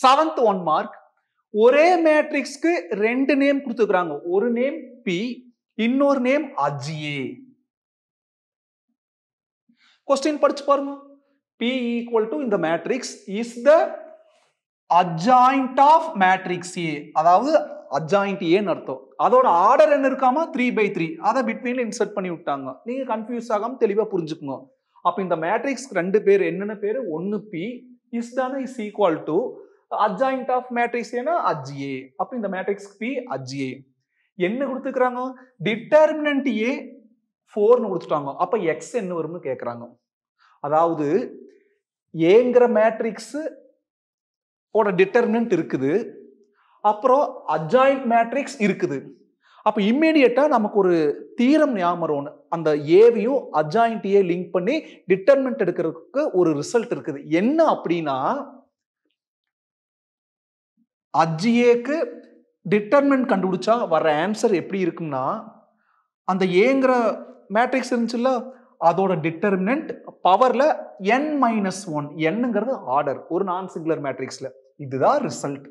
seventh one mark ஒரே மேட்ரிக்ஸ்க்கு ரெண்டு name கொடுத்துக்கிறாங்க ஒரு நேம் பி இன்னொரு நேம் அஜிஏ கொஸ்டின் படிச்சு பாருங்க பி ஈக்குவல் டு இந்த matrix is the adjoint of matrix A அதாவது அஜாயிண்ட் ஏன்னு அர்த்தம் அதோட ஆர்டர் என்ன இருக்காம த்ரீ பை த்ரீ அதை பிட்வீன்ல இன்சர்ட் பண்ணி விட்டாங்க நீங்க கன்ஃபியூஸ் ஆகாம தெளிவா புரிஞ்சுக்கோங்க அப்ப இந்த மேட்ரிக்ஸ் ரெண்டு பேர் என்னென்ன பேரு ஒன்னு பி இஸ் தானே is equal to adjoint of matrix ஏன்னா அஜ்ஏ அப்ப இந்த மேட்ரிக்ஸ் பி அஜ்ஏ என்ன கொடுத்துக்கிறாங்க டிட்டர்மினன்ட் ஏ ஃபோர்னு கொடுத்துட்டாங்க அப்ப எக்ஸ் என்ன வரும்னு கேட்குறாங்க அதாவது ஏங்கிற மேட்ரிக்ஸ் ஓட டிட்டர்மினன்ட் இருக்குது அப்புறம் அஜாயிண்ட் மேட்ரிக்ஸ் இருக்குது அப்போ இம்மீடியட்டா நமக்கு ஒரு தீரம் ஞாபகம் வரும் அந்த ஏவையும் அஜாயிண்ட் ஏ லிங்க் பண்ணி டிட்டர்மினன்ட் எடுக்கிறதுக்கு ஒரு ரிசல்ட் இருக்குது என்ன அப்படின்னா அஜ்ஏக்கு டிட்டர்மினன்ட் கண்டுபிடிச்சா வர்ற ஆன்சர் எப்படி இருக்கும்னா அந்த ஏங்கிற மேட்ரிக்ஸ் இருந்துச்சுல்ல அதோட டிட்டர்மினன்ட் பவர்ல n மைனஸ் ஒன் என்னங்கிறது ஆர்டர் ஒரு நான் சிங்குலர் மேட்ரிக்ஸ்ல இதுதான் ரிசல்ட்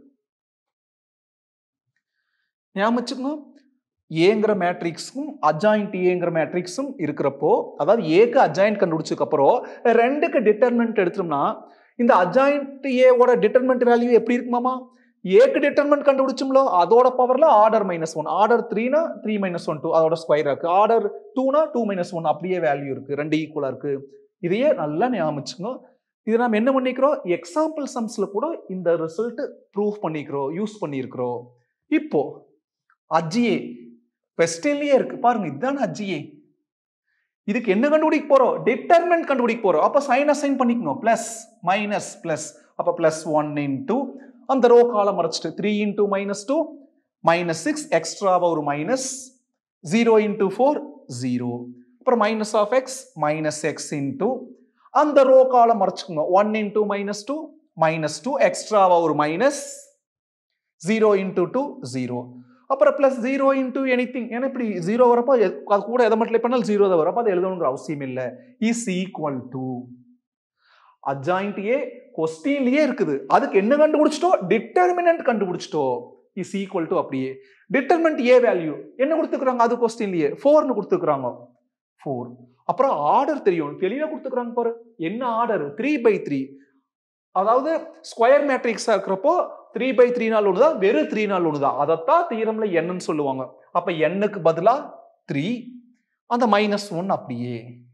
ஞாபகம் வச்சுக்கணும் ஏங்கிற மேட்ரிக்ஸும் அஜாயிண்ட் ஏங்கிற மேட்ரிக்ஸும் இருக்கிறப்போ அதாவது ஏக்கு அஜாயிண்ட் கண்டுபிடிச்சதுக்கு அப்புறம் ரெண்டுக்கு டிட்டர்மினன்ட் எடுத்தோம்னா இந்த அஜாயிண்ட் ஏவோட டிட்டர்மினன்ட் வேல்யூ எப்படி இருக்குமாமா ஏக்கு டிட்டர்மெண்ட் கண்டுபிடிச்சோம்ல அதோட பவர்ல ஆர்டர் மைனஸ் ஒன் ஆர்டர் த்ரீனா த்ரீ மைனஸ் ஒன் டூ அதோட ஸ்கொயர் இருக்கு ஆர்டர் டூனா டூ மைனஸ் ஒன் அப்படியே வேல்யூ இருக்கு ரெண்டு ஈக்குவலா இருக்கு இதையே நல்லா ஞாபகம் இது நம்ம என்ன பண்ணிக்கிறோம் எக்ஸாம்பிள் சம்ஸ்ல கூட இந்த ரிசல்ட் ப்ரூவ் பண்ணிக்கிறோம் யூஸ் பண்ணியிருக்கிறோம் இப்போ அஜிஏ கொஸ்டின்லயே இருக்கு பாருங்க இதுதான் அஜிஏ இதுக்கு என்ன கண்டுபிடிக்க போறோம் டிட்டர்மெண்ட் கண்டுபிடிக்க போறோம் அப்ப சைன் அசைன் பண்ணிக்கணும் பிளஸ் மைனஸ் பிளஸ் அப்ப பிளஸ் ஒன் இன்டூ அந்த ரோ காலம் மறைச்சிட்டு three into minus two minus six எக்ஸ்ட்ராவா ஒரு minus zero into four zero அப்புறம் minus of x minus x into அந்த ரோ காலம் மறைச்சுக்கோங்க one into minus two minus two எக்ஸ்ட்ராவா ஒரு minus zero into two zero அப்புறம் plus zero into anything ஏன்னா இப்படி ஜீரோ வரப்போ எ- அது கூட எதை மட்டும் பண்ணாலும் ஜீரோ தான் வரப்போ அது எழுதணுங்கிற அவசியம் இல்லை is equal to adjoint A கொஸ்டின்லயே இருக்குது அதுக்கு என்ன கண்டுபிடிச்சிட்டோ டிட்டர்மினன்ட் கண்டுபிடிச்சிட்டோ இஸ் ஈக்குவல் டு அப்படியே டிட்டர்மினன்ட் ஏ வேல்யூ என்ன கொடுத்துக்கிறாங்க அது கொஸ்டின்லயே ஃபோர்னு கொடுத்துக்கிறாங்க ஃபோர் அப்புறம் ஆர்டர் தெரியும் தெளிவா கொடுத்துக்கிறாங்க பாரு என்ன ஆர்டர் த்ரீ பை த்ரீ அதாவது ஸ்கொயர் மேட்ரிக்ஸா இருக்கிறப்போ த்ரீ பை த்ரீ நாள் ஒன்று தான் வெறும் த்ரீ நாள் ஒன்று தான் அதைத்தான் தீரம்ல என்னன்னு சொல்லுவாங்க அப்ப எண்ணுக்கு பதிலா த்ரீ அந்த மைனஸ் ஒன் அப்படியே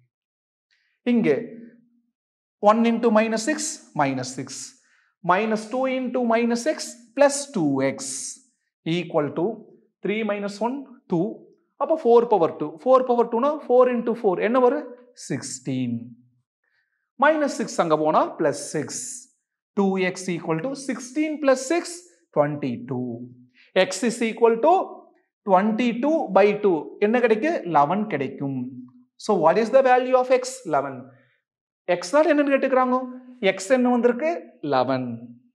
இங்க one into minus six minus six minus two into minus x plus two x equal to three minus one two அப்போ four power two four power டூனா ஃபோர் இன்டூ ஃபோர் என்ன வரும் sixteen minus six அங்கே போனால் plus six two x equal to sixteen plus six twenty two x is equal to twenty two by two என்ன கிடைக்கும் eleven கிடைக்கும் so what is the value of X eleven x naught என்னன்னு கேட்டுக்கிறாங்க X என்ன வந்திருக்கு eleven